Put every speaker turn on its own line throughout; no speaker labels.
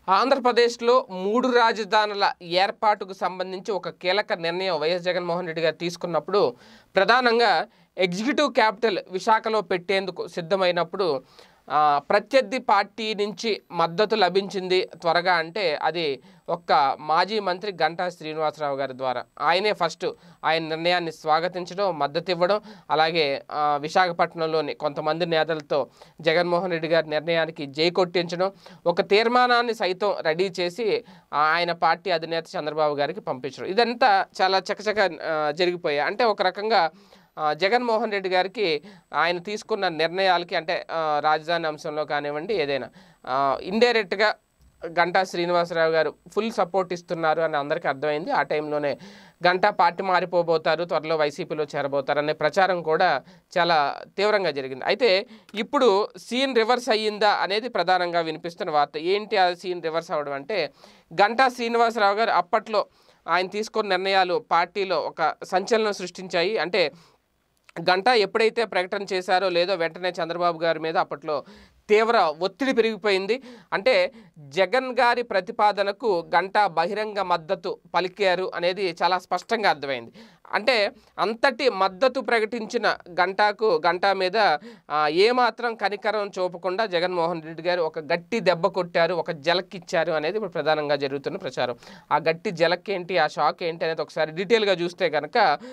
ఆంధ్రప్రదేశ్లో మూడు రాజధానుల ఏర్పాటుకు సంబంధించి ఒక కీలక నిర్ణయం వైఎస్ జగన్మోహన్ రెడ్డి గారు తీసుకున్నప్పుడు ప్రధానంగా ఎగ్జిక్యూటివ్ క్యాపిటల్ విశాఖలో పెట్టేందుకు సిద్ధమైనప్పుడు ఆ, ప్రత్యర్థి పార్టీ నుంచి మద్దతు లభించింది త్వరగా అంటే అది ఒక్క మాజీ మంత్రి గంటా శ్రీనివాసరావు గారి ద్వారా ఆయనే ఫస్ట్ ఆయన నిర్ణయాన్ని స్వాగతించడం మద్దతు ఇవ్వడం అలాగే ఆ, విశాఖపట్నంలోని కొంతమంది నేతలతో జగన్మోహన్ రెడ్డి గారి నిర్ణయానికి జై కొట్టించడం ఒక తీర్మానాన్ని సైతం రెడీ చేసి ఆ, ఆయన పార్టీ అధినేత చంద్రబాబు గారికి పంపించడం ఇదంతా చాలా చకచక ఆ, జరిగిపోయాయి అంటే ఒక రకంగా ఆ, జగన్మోహన్ రెడ్డి గారికి ఆయన తీసుకున్న నిర్ణయాలకి అంటే ఆ, రాజధాని అంశంలో కానివ్వండి ఏదైనా ఇండైరెక్ట్గా గంటా శ్రీనివాసరావు గారు ఫుల్ సపోర్ట్ ఇస్తున్నారు అని అందరికీ అర్థమైంది ఆ టైంలోనే గంటా పార్టీ మారిపోబోతారు త్వరలో వైసీపీలో చేరబోతారు అనే ప్రచారం కూడా చాలా తీవ్రంగా జరిగింది అయితే ఇప్పుడు సీన్ రివర్స్ అయ్యిందా అనేది ప్రధానంగా వినిపిస్తున్న వార్త ఏంటి ఆ సీన్ రివర్స్ అవ్వడం అంటే గంటా శ్రీనివాసరావు గారు అప్పట్లో ఆయన తీసుకున్న నిర్ణయాలు పార్టీలో ఒక సంచలనం సృష్టించాయి అంటే గంటా ఎప్పుడైతే ప్రకటన చేశారో లేదో వెంటనే చంద్రబాబు గారి మీద అప్పట్లో తీవ్ర ఒత్తిడి పెరిగిపోయింది అంటే జగన్ గారి ప్రతిపాదనకు గంటా బహిరంగ మద్దతు పలికారు అనేది చాలా స్పష్టంగా అర్థమైంది అంటే అంతటి మద్దతు ప్రకటించిన గంటాకు గంటా మీద ఆ, ఏమాత్రం కనికరం చూపకుండా జగన్మోహన్ రెడ్డి గారు ఒక గట్టి దెబ్బ కొట్టారు ఒక జలక్ ఇచ్చారు అనేది ఇప్పుడు ప్రధానంగా జరుగుతున్న ప్రచారం ఆ గట్టి జలక్ ఏంటి ఆ షాక్ ఏంటి అనేది ఒకసారి డీటెయిల్గా చూస్తే కనుక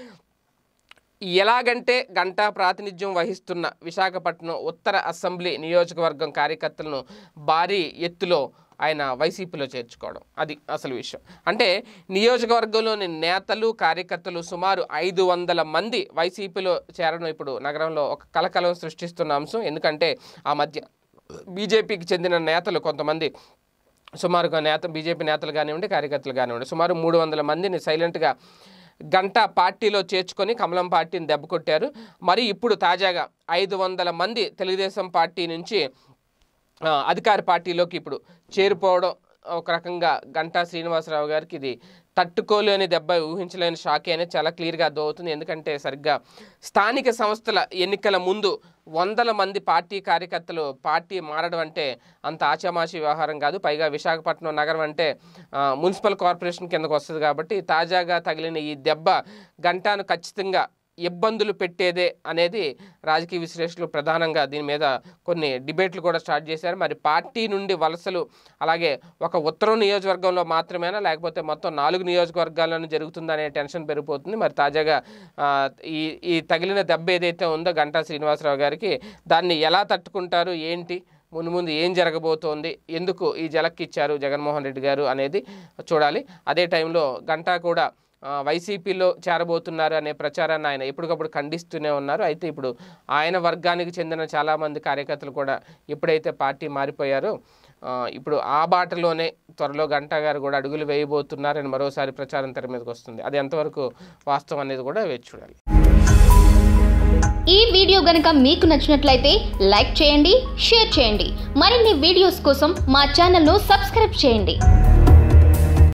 ఎలాగంటే గంటా ప్రాతినిధ్యం వహిస్తున్న విశాఖపట్నం ఉత్తర అసెంబ్లీ నియోజకవర్గం కార్యకర్తలను భారీ ఎత్తులో ఆయన వైసీపీలో చేర్చుకోవడం అది అసలు విషయం అంటే నియోజకవర్గంలోని నేతలు కార్యకర్తలు సుమారు ఐదు వందల మంది వైసీపీలో చేరడం ఇప్పుడు నగరంలో ఒక కలకలం సృష్టిస్తున్న అంశం ఎందుకంటే ఆ మధ్య బీజేపీకి చెందిన నేతలు కొంతమంది సుమారుగా నేత బీజేపీ నేతలు కానివ్వండి కార్యకర్తలు కానివ్వండి సుమారు మూడు వందల మందిని సైలెంట్గా గంట పార్టీలో చేర్చుకొని కమలం పార్టీని దెబ్బకొట్టారు మరి ఇప్పుడు తాజాగా ఐదు వందల మంది తెలుగుదేశం పార్టీ నుంచి ఆ, అధికార పార్టీలోకి ఇప్పుడు చేరిపోవడం ఒక రకంగా గంటా శ్రీనివాసరావు గారికి ఇది తట్టుకోలేని దెబ్బ ఊహించలేని షాకే అనేది చాలా క్లియర్గా అర్థమవుతుంది ఎందుకంటే సరిగ్గా స్థానిక సంస్థల ఎన్నికల ముందు వందల మంది పార్టీ కార్యకర్తలు పార్టీ మారడం అంటే అంత ఆచామాషి వ్యవహారం కాదు పైగా విశాఖపట్నం నగరం అంటే ఆ, మున్సిపల్ కార్పొరేషన్ కిందకు వస్తుంది కాబట్టి తాజాగా తగిలిన ఈ దెబ్బ గంటాను ఖచ్చితంగా ఇబ్బందులు పెట్టేదే అనేది రాజకీయ విశ్లేషకులు ప్రధానంగా దీని మీద కొన్ని డిబేట్లు కూడా స్టార్ట్ చేశారు మరి పార్టీ నుండి వలసలు అలాగే ఒక ఉత్తరం నియోజకవర్గంలో మాత్రమేనా లేకపోతే మొత్తం నాలుగు నియోజకవర్గాల్లోనూ జరుగుతుందనే టెన్షన్ పెరిగిపోతుంది మరి తాజాగా ఆ, ఈ ఈ తగిలిన దెబ్బ ఏదైతే ఉందో గంటా శ్రీనివాసరావు గారికి దాన్ని ఎలా తట్టుకుంటారు ఏంటి ముందు ముందు ఏం జరగబోతోంది ఎందుకు ఈ జలక్కి ఇచ్చారు జగన్మోహన్ రెడ్డి గారు అనేది చూడాలి అదే టైంలో గంటా కూడా ఆ, వైసీపీలో చేరబోతున్నారు అనే ప్రచారాన్ని ఆయన ఎప్పటికప్పుడు ఖండిస్తూనే ఉన్నారు అయితే ఇప్పుడు ఆయన వర్గానికి చెందిన చాలామంది కార్యకర్తలు కూడా ఎప్పుడైతే పార్టీ మారిపోయారో ఆ, ఇప్పుడు ఆ బాటలోనే త్వరలో గంటా గారు కూడా అడుగులు వేయబోతున్నారని మరోసారి ప్రచారం తెర మీదకి వస్తుంది అది ఎంతవరకు వాస్తవం అనేది కూడా వేచి చూడాలి
ఈ వీడియో గనక మీకు నచ్చినట్లయితే లైక్ చేయండి షేర్ చేయండి మరిన్ని వీడియోస్ కోసం మా ఛానల్ను సబ్స్క్రైబ్ చేయండి